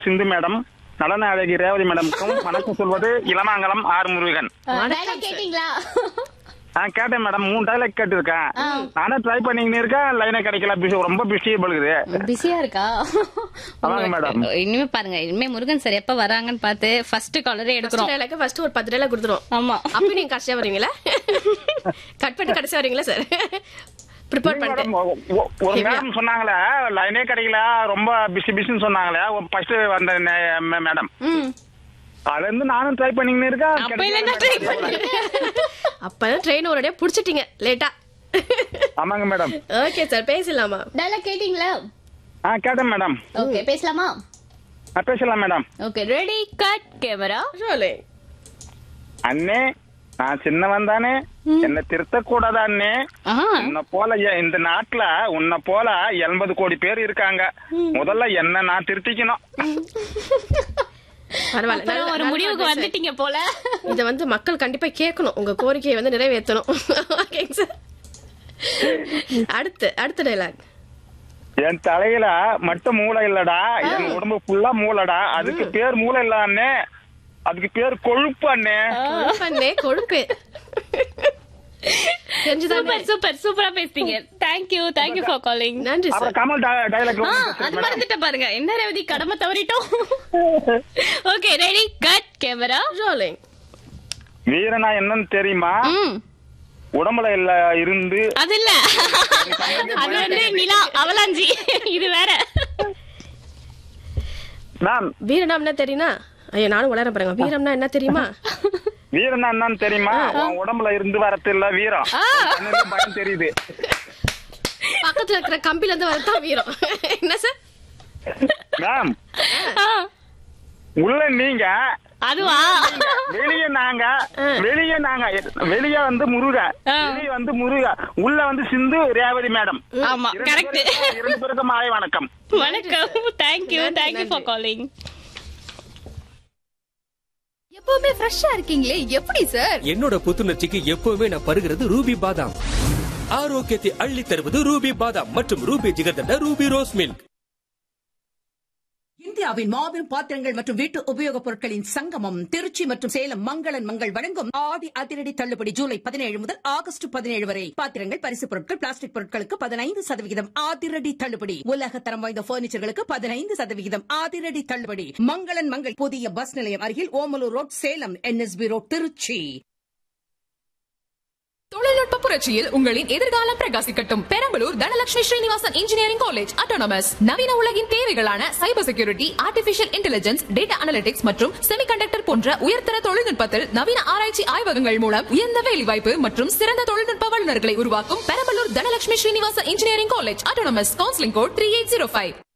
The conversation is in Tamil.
சிந்து மேடம் நடன அழகி ரேவதி மேடம்க்கும் வணக்கம் சொல்வது இளமாங்கலம் ஆர் முருகன் டைலாக் கேட்டீங்களா ஆ கேட்டேன் மேடம் மூணு டைலாக் கேட்டிருக்கேன் நானும் ட்ரை பண்ணிக்கின்னு இருக்கேன் லைனே கிடைக்கல பிஸி ரொம்ப பிஸி பழுகுது பிஸியா இருக்கா ஆமாங்க மேடம் இனிமே பாருங்க இனிமே முருகன் சார் எப்ப வராங்கன்னு பார்த்து ஃபர்ஸ்ட் காலரே எடுக்கிறோம் டைலாக் ஃபர்ஸ்ட் ஒரு பத்து டைலாக் கொடுத்துரும் ஆமா அப்படி நீங்க கடைசியா வரீங்களா கட் பண்ணி கடைசியா வரீங்களா சார் ப்ரிப்பேர் பண்ணிட்டு மேடம் ஒ- ஒ- ஒரு மேடம் சொன்னாங்களே லைனே கிடைக்கல ரொம்ப பிஸி பிஸின்னு சொன்னாங்களே ஃபர்ஸ்ட் வந்த நே- மே- மேடம் அதுல இருந்து நானும் ட்ரை பண்ணிக்கின்னு இருக்கேன் அப்ப இல்ல ட்ரை பண்ணி அப்பதான் ட்ரெயின் ஒரேடியா புடிச்சிட்டீங்க லேட்டா ஆமாங்க மேடம் ஓகே சார் பேசலாமா டைலாக் கேட்டீங்களா ஆ கேட்டேன் மேடம் ஓகே பேசலாமா ஆ, பேசலாம் madam okay ready cut camera சொல்லு அண்ணே நான் சின்னவன் தானே என்ன திருத்த கூடாதா அண்ணே ஆஹா. உன்னை போல எ- இந்த நாட்டுல உன்னை போல எண்பது கோடி பேர் இருக்காங்க முதல்ல என்ன நான் திருத்திக்கணும் பரவாயில்ல அப்புறம் நல்ல- ஒரு நல்ல முடிவுக்கு advice. வந்துட்டீங்க போல இத வந்து மக்கள் கண்டிப்பா கேட்கணும் உங்க கோரிக்கையை வந்து நிறைவேற்றணும் ஓகேங்க சார் அடுத்து அடுத்த டைலாக் என் தலையில மட்டும் மூளை இல்லடா என் உடம்பு ஃபுல்லா மூளைடா அதுக்கு பேர் மூளை இல்ல அண்ணே அதுக்கு பேர் கொழுப்பு அண்ணே கொழுப்பண்ணே கொழுப்பு தெரிஞ்சுதானே சூப்பர் சூப்பர் சூப்பரா பேசுறீங்க தேங்க்யூ தேங்க்யூ ஃபார் காலிங் நன்றி சார் அப்புறம் கமல் டைலாக் அது மறந்துட்ட பாருங்க என்ன ரேவதி கடமை தவறிட்டோம் okay ready cut camera rolling வீரனா என்னன்னு தெரியுமா ம் உடம்புல இல்ல இருந்து அது இல்ல அது வந்து நிலா அவலாஞ்சி இது வேற மேம் வீரனா என்ன தெரியுமா ஐயோ நானும் உளர பாருங்க வீரம்னா என்ன தெரியுமா வீரனா என்னன்னு தெரியுமா உன் உடம்புல இருந்து வரது இல்ல வீரம் உன் கண்ணுல பயம் தெரியுது பக்கத்துல இருக்கிற கம்பில இருந்து வரதான் வீரம் என்ன சார் மேம் ஆ, உள்ள நீங்க அதுவா வெளிய நாங்க வெளிய நாங்க வெளிய வந்து முருக ஆ. வெளிய வந்து முருக உள்ள வந்து சிந்து ரேவதி மேடம் ஆமா இரண்டு கரெக்ட் பேருக்கும் இரண்டு பேருக்கும் மாலை வணக்கம் வணக்கம் தேங்க்யூ தேங்க்யூ ஃபார் காலிங் எப்பவுமே ஃப்ரெஷ்ஷா இருக்கீங்களே எப்படி சார் என்னோட புத்துணர்ச்சிக்கு எப்பவுமே நான் பருகிறது ரூபி பாதாம் ஆரோக்கியத்தை அள்ளி தருவது ரூபி பாதாம் மற்றும் Ruby jigarthanda Ruby rose milk இந்தியாவின் மாபெரும் பாத்திரங்கள் மற்றும் வீட்டு உபயோகப் பொருட்களின் சங்கமம் திருச்சி மற்றும் சேலம் மங்களன் மங்கள் வழங்கும் ஆடி அதிரடி தள்ளுபடி ஜூலை பதினேழு முதல் ஆகஸ்ட் பதினேழு வரை பாத்திரங்கள் பரிசுப் பொருட்கள் பிளாஸ்டிக் பொருட்களுக்கு பதினைந்து சதவிகிதம் அதிரடி தள்ளுபடி உலக தரம் வாய்ந்த பர்னிச்சர்களுக்கு பதினைந்து சதவிகிதம் அதிரடி தள்ளுபடி மங்களன் மங்கள் புதிய பஸ் நிலையம் அருகில் Omalur road Salem NSB road Trichy தொழில்நுட்ப புரட்சியில் உங்களின் எதிர்காலம் பிரகாசிக்கட்டும் Perambalur Dhanalakshmi Srinivasan engineering college autonomous நவீன உலகின் தேவைகளான cyber security artificial intelligence data analytics மற்றும் செமிகண்டக்டர் போன்ற உயர்தர தொழில்நுட்பத்தில் நவீன ஆராய்ச்சி ஆய்வகங்கள் மூலம் உயர்ந்த வேலைவாய்ப்பு மற்றும் சிறந்த தொழில்நுட்ப வல்லுநர்களை உருவாக்கும் Perambalur Dhanalakshmi Srinivasan engineering college autonomous counselling code three eight zero five